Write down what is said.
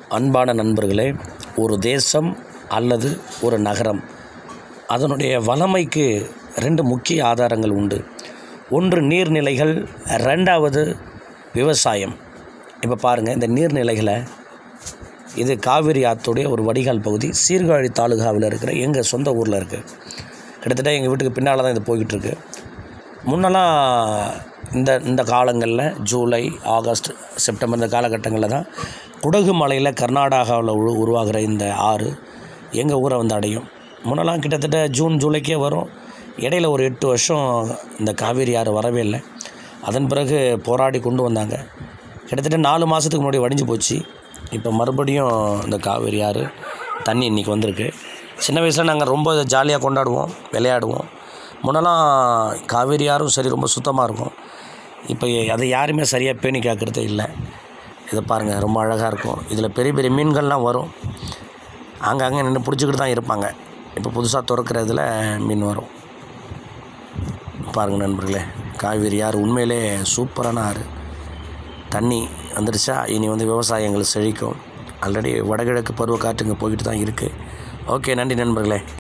அன்பான நண்பர்களே ஒரு தேசம் அல்லது ஒரு நகரம் அதனுடைய வளமைக்கு ரெண்டு முக்கிய ஆதாரங்கள் உண்டு ஒன்று நீர்நிலைகள் ரெண்டாவது விவசாயம் இப்போ பாருங்கள் இந்த நீர்நிலைகளை இது காவிரி ஆற்றுடைய ஒரு வடிகால் பகுதி சீர்காழி தாலுகாவில் இருக்கிற எங்கள் சொந்த ஊரில் இருக்குது கிட்டத்தட்ட எங்கள் வீட்டுக்கு பின்னால் தான் இது போய்கிட்டு இருக்கு முன்னெல்லாம் இந்த இந்த காலங்களில் ஜூலை ஆகஸ்ட் செப்டம்பர் இந்த காலகட்டங்களில் தான் குடகு மலையில் கர்நாடகாவில் உரு உருவாகிற இந்த ஆறு எங்கள் ஊரை வந்து அடையும் முன்னெல்லாம் கிட்டத்தட்ட ஜூன் ஜூலைக்கே வரும் இடையில ஒரு எட்டு வருஷம் இந்த காவேரி ஆறு வரவே இல்லை அதன் பிறகு போராடி கொண்டு வந்தாங்க கிட்டத்தட்ட நாலு மாதத்துக்கு முன்னாடி வடிஞ்சு போச்சு இப்போ மறுபடியும் இந்த காவேரி ஆறு தண்ணி இன்றைக்கி வந்திருக்கு சின்ன வயசில் நாங்கள் ரொம்ப ஜாலியாக கொண்டாடுவோம் விளையாடுவோம் முன்னெல்லாம் காவேரி ஆறும் சரி ரொம்ப சுத்தமாக இருக்கும் இப்போ அதை யாருமே சரியாக பேணி காக்கிறதே இல்லை இதை பாருங்கள் ரொம்ப அழகாக இருக்கும் இதில் பெரிய பெரிய மீன்கள்லாம் வரும் அங்கங்கே நின்று பிடிச்சிக்கிட்டு தான் இருப்பாங்க இப்போ புதுசாக திறக்கிறதுல மீன் வரும் பாருங்கள் நண்பர்களே காவேரி ஆறு உண்மையிலே சூப்பரான ஆறு தண்ணி வந்துடுச்சா இனி வந்து விவசாயங்கள் செழிக்கும் ஆல்ரெடி வடகிழக்கு பருவ காற்றுங்க போய்கிட்டு தான் இருக்குது ஓகே நன்றி நண்பர்களே